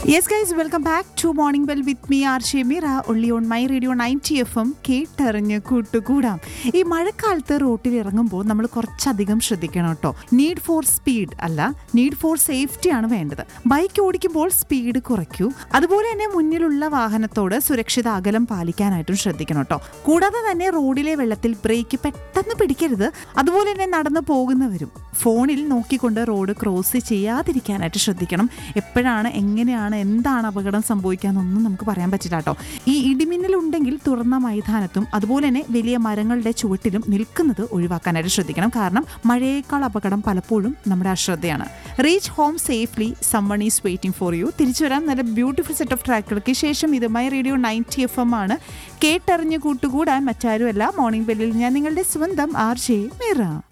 yes guys welcome back to morning bell with me R Shemeera ഒള്ളി on my radio ninety F M കേട്ടറിഞ്ഞ് കൂട്ടുകൂടാം ഈ മഴക്കാലത്ത് റോട്ടിൽ ഇറങ്ങുമ്പോൾ നമ്മൾ കുറച്ചധികം ശ്രദ്ധിക്കണം കേട്ടോ നീഡ് ഫോർ സ്പീഡ് അല്ല നീഡ് ഫോർ സേഫ്റ്റി ആണ് വേണ്ടത് ബൈക്ക് ഓടിക്കുമ്പോൾ സ്പീഡ് കുറയ്ക്കൂ അതുപോലെ തന്നെ മുന്നിലുള്ള വാഹനത്തോട് സുരക്ഷിത അകലം പാലിക്കാനായിട്ടും ശ്രദ്ധിക്കണം കേട്ടോ കൂടാതെ തന്നെ റോഡിലെ വെള്ളത്തിൽ ബ്രേക്ക് പെട്ടെന്ന് പിടിക്കരുത് അതുപോലെ തന്നെ നടന്നു പോകുന്നവരും ഫോണിൽ നോക്കിക്കൊണ്ട് റോഡ് ക്രോസ് ചെയ്യാതിരിക്കാനായിട്ട് ശ്രദ്ധിക്കണം എപ്പോഴാണ് എങ്ങനെയാണ് എന്താണ് അപകടം സംഭവിക്കാന്നൊന്നും നമുക്ക് പറയാൻ പറ്റില്ല കേട്ടോ ഈ ഇടിമിന്നലുണ്ടെങ്കിൽ തുറന്ന മൈതാനത്തും അതുപോലെ തന്നെ വലിയ മരങ്ങളുടെ ചുവട്ടിലും നിൽക്കുന്നത് ഒഴിവാക്കാനായിട്ട് ശ്രദ്ധിക്കണം കാരണം മഴയേക്കാൾ അപകടം പലപ്പോഴും നമ്മുടെ അശ്രദ്ധയാണ് reach home safely someone is waiting for you തിരിച്ചു വരാം നല്ല ബ്യൂട്ടിഫുൾ സെറ്റ് ഓഫ് ട്രാക്കുകൾക്ക് ശേഷം ഇത് my radio ninety F M ആണ് കേട്ടറിഞ്ഞ് കൂട്ടുകൂടാൻ മറ്റാരുമല്ല മോർണിംഗ് ബെല്ലിൽ ഞാൻ നിങ്ങളുടെ സ്വന്തം ആർ ജെ മീറ